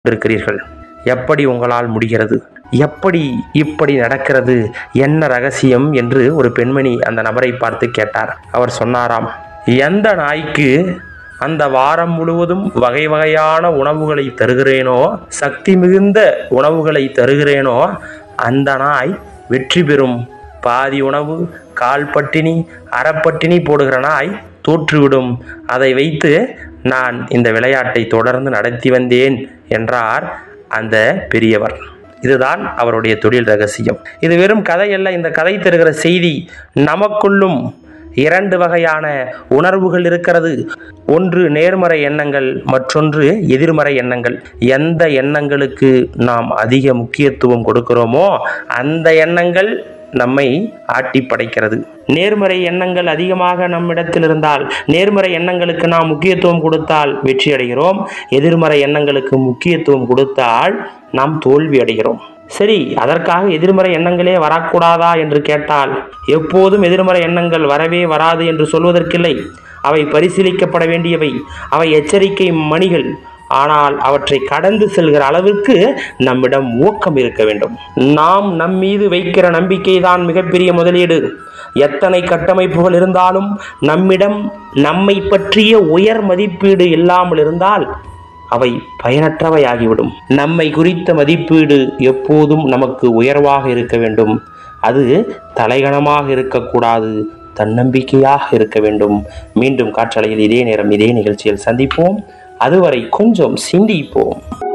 இருக்கிறீர்கள் எப்படி உங்களால் முடிகிறது எப்படி இப்படி நடக்கிறது என்ன ரகசியம் என்று ஒரு பெண்மணி அந்த நபரை பார்த்து கேட்டார் அவர் சொன்னாராம் எந்த நாய்க்கு அந்த வாரம் முழுவதும் வகை வகையான உணவுகளை தருகிறேனோ சக்தி மிகுந்த உணவுகளை தருகிறேனோ அந்த நாய் வெற்றி பெறும் பாதி உணவு கால் பட்டினி அறப்பட்டினி போடுகிற நாய் தோற்றுவிடும் அதை வைத்து நான் இந்த விளையாட்டை தொடர்ந்து நடத்தி வந்தேன் என்றார் அந்த பெரியவர் இதுதான் அவருடைய தொழில் ரகசியம் இது வெறும் கதை அல்ல இந்த கதை தருகிற செய்தி நமக்குள்ளும் இரண்டு வகையான உணர்வுகள் இருக்கிறது ஒன்று நேர்மறை எண்ணங்கள் மற்றொன்று எதிர்மறை எண்ணங்கள் எந்த எண்ணங்களுக்கு நாம் அதிக முக்கியத்துவம் கொடுக்கிறோமோ அந்த எண்ணங்கள் நம்மை ஆட்டி படைக்கிறது நேர்மறை எண்ணங்கள் அதிகமாக நம்மிடத்தில் இருந்தால் நேர்மறை எண்ணங்களுக்கு நாம் முக்கியத்துவம் கொடுத்தால் வெற்றி அடைகிறோம் எதிர்மறை எண்ணங்களுக்கு முக்கியத்துவம் கொடுத்தால் நாம் தோல்வி அடைகிறோம் சரி அதற்காக எதிர்மறை எண்ணங்களே வரக்கூடாதா என்று கேட்டால் எப்போதும் எதிர்மறை எண்ணங்கள் வரவே வராது என்று சொல்வதற்கில்லை அவை பரிசீலிக்கப்பட வேண்டியவை அவை எச்சரிக்கை மணிகள் ஆனால் அவற்றை கடந்து செல்கிற அளவிற்கு நம்மிடம் ஊக்கம் இருக்க வேண்டும் நாம் நம் மீது வைக்கிற நம்பிக்கை தான் மிகப்பெரிய முதலீடு எத்தனை கட்டமைப்புகள் இருந்தாலும் நம்மிடம் நம்மை பற்றிய உயர் மதிப்பீடு இல்லாமல் இருந்தால் அவை பயனற்றவையாகிவிடும் நம்மை குறித்த மதிப்பீடு எப்போதும் நமக்கு உயர்வாக இருக்க வேண்டும் அது தலைகணமாக இருக்கக்கூடாது தன்னம்பிக்கையாக இருக்க வேண்டும் மீண்டும் காற்றலையில் இதே நேரம் இதே நிகழ்ச்சியில் சந்திப்போம் அதுவரை கொஞ்சம் சிந்திப்போம்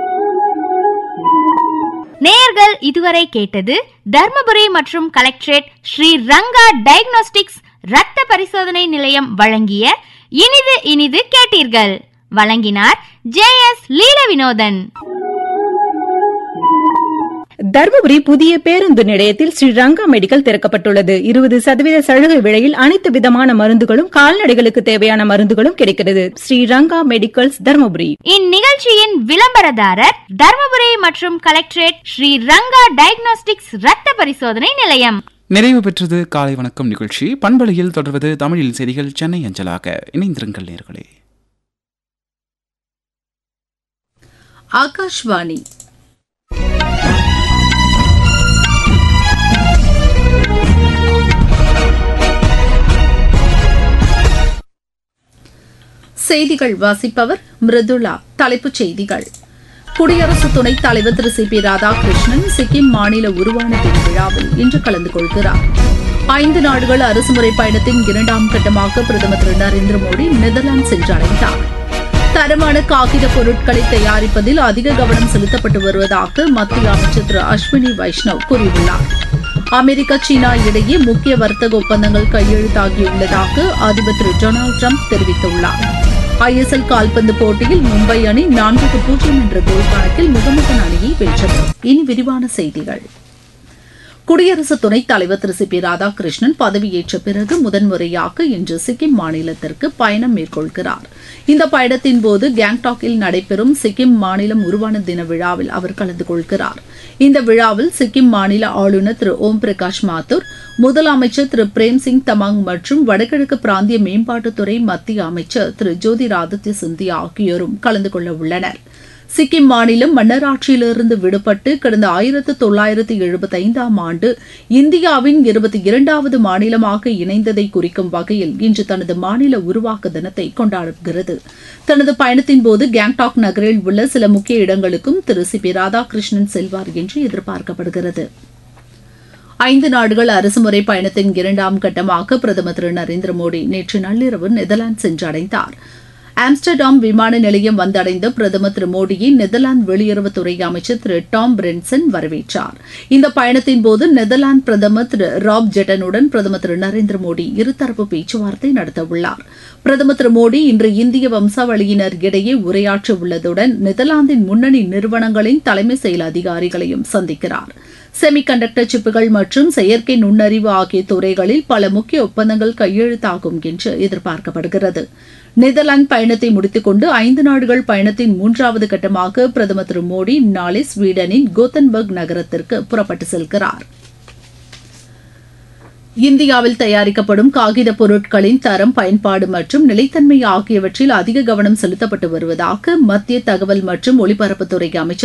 நேயர்கள் இதுவரை கேட்டது தர்மபுரி மற்றும் கலெக்டரேட் ஸ்ரீ ரங்கா டயக்னோஸ்டிக்ஸ் இரத்த பரிசோதனை நிலையம் வழங்கிய இனிது இனிது கேட்டீர்கள் வழங்கினார் ஜே எஸ் லீல வினோதன் தர்மபுரி புதிய பேருந்து நிலையத்தில் ஸ்ரீ ரங்கா மெடிக்கல் திறக்கப்பட்டுள்ளது இருபது சதவீத சலுகை விலையில் அனைத்து விதமான மருந்துகளும் கால்நடைகளுக்கு தேவையான மருந்துகளும் கிடைக்கிறது ஸ்ரீ ரங்கா மெடிக்கல்ஸ் தர்மபுரி இந்நிகழ்ச்சியின் விளம்பரதாரர் தர்மபுரி மற்றும் கலெக்டரேட் ஸ்ரீ ரங்கா டயக்னோஸ்டிக்ஸ் இரத்த பரிசோதனை நிலையம் நிறைவு பெற்றது காலை வணக்கம் நிகழ்ச்சி பண்பலையில் தொடர்வது தமிழில் செய்திகள் சென்னை அஞ்சலாக இணைந்திருங்கள் நேர்களே ஆகாஷ்வாணி செய்திகள் வாசிப்பவர் மிருதுளா தலைப்புச் செய்திகள் குடியரசு துணைத் தலைவர் திரு சி பி ராதாகிருஷ்ணன் சிக்கிம் மாநில உருவான தின விழாவில் இன்று கலந்து கொள்கிறார் ஐந்து நாடுகள் அரசுமுறை பயணத்தின் இரண்டாம் கட்டமாக பிரதமர் திரு நரேந்திர மோடி நெதர்லாந்து சென்றடைந்தார் தரமான காகித பொருட்களை தயாரிப்பதில் அதிக கவனம் செலுத்தப்பட்டு வருவதாக மத்திய அமைச்சர் திரு அஸ்வினி வைஷ்ணவ் கூறியுள்ளார் அமெரிக்கா சீனா இடையே முக்கிய வர்த்தக ஒப்பந்தங்கள் கையெழுத்தாகியுள்ளதாக அதிபர் திரு டொனால்டு ட்ரம்ப் தெரிவித்துள்ளார் ஐஎஸ்எல் கால்பந்து போட்டியில் மும்பை அணி நான்குக்கு பூஜ்ஜியம் என்ற கோல் கணக்கில் முகமதன் அணியை வென்றது இனி விரிவான செய்திகள் குடியரசு துணைத் தலைவர் திரு சி பி ராதாகிருஷ்ணன் பதவியேற்ற பிறகு முதன்முறையாக இன்று சிக்கிம் மாநிலத்திற்கு பயணம் மேற்கொள்கிறார் இந்த பயணத்தின் போது கேங்டாக்கில் நடைபெறும் சிக்கிம் மாநிலம் உருவான தின விழாவில் அவர் கலந்து கொள்கிறார் இந்த விழாவில் சிக்கிம் மாநில ஆளுநர் திரு ஓம் பிரகாஷ் மாத்தூர் முதலமைச்சர் திரு பிரேம்சிங் தமாங் மற்றும் வடகிழக்கு பிராந்திய மேம்பாட்டுத்துறை மத்திய அமைச்சர் திரு ஜோதிராதித்ய சிந்தியா ஆகியோரும் கலந்து கொள்ள உள்ளனர் சிக்கிம் மாநிலம் மன்னராட்சியிலிருந்து விடுபட்டு கடந்த ஆயிரத்து தொள்ளாயிரத்து எழுபத்தி ஐந்தாம் ஆண்டு இந்தியாவின் இருபத்தி இரண்டாவது மாநிலமாக இணைந்ததை குறிக்கும் வகையில் இன்று தனது மாநில உருவாக்க தினத்தை கொண்டாடுகிறது தனது பயணத்தின் போது கேங்டாக் நகரில் உள்ள சில முக்கிய இடங்களுக்கும் திரு சி பி ராதாகிருஷ்ணன் செல்வார் என்று எதிர்பார்க்கப்படுகிறது ஐந்து நாடுகள் அரசுமுறை பயணத்தின் இரண்டாம் கட்டமாக பிரதமர் திரு நரேந்திர மோடி நேற்று நள்ளிரவு நெதர்லாந்து சென்றடைந்தார் ஆம்ஸ்டர்டாம் விமான நிலையம் வந்தடைந்த பிரதமர் திரு மோடியை நெதர்லாந்து வெளியுறவுத்துறை அமைச்சர் திரு டாம் பிரென்சன் வரவேற்றார் இந்த பயணத்தின் போது நெதர்லாந்து பிரதமர் திரு ராப் ஜெட்டனுடன் பிரதமர் திரு நரேந்திர மோடி இருதரப்பு பேச்சுவார்த்தை நடத்தவுள்ளார் பிரதமர் திரு மோடி இன்று இந்திய வம்சாவளியினர் இடையே உரையாற்ற உள்ளதுடன் நெதர்லாந்தின் முன்னணி நிறுவனங்களின் தலைமை செயல் அதிகாரிகளையும் சந்திக்கிறார் செமிகண்டக்டர் சிப்புகள் மற்றும் செயற்கை நுண்ணறிவு ஆகிய துறைகளில் பல முக்கிய ஒப்பந்தங்கள் கையெழுத்தாகும் என்று எதிர்பார்க்கப்படுகிறது நெதர்லாந்து பயணத்தை முடித்துக்கொண்டு ஐந்து நாடுகள் பயணத்தின் மூன்றாவது கட்டமாக பிரதமர் திரு மோடி நாளை ஸ்வீடனின் கோத்தன்பர்க் நகரத்திற்கு புறப்பட்டு செல்கிறார் இந்தியாவில் தயாரிக்கப்படும் காகித பொருட்களின் தரம் பயன்பாடு மற்றும் நிலைத்தன்மை ஆகியவற்றில் அதிக கவனம் செலுத்தப்பட்டு வருவதாக மத்திய தகவல் மற்றும் ஒலிபரப்புத்துறை அமைச்சர்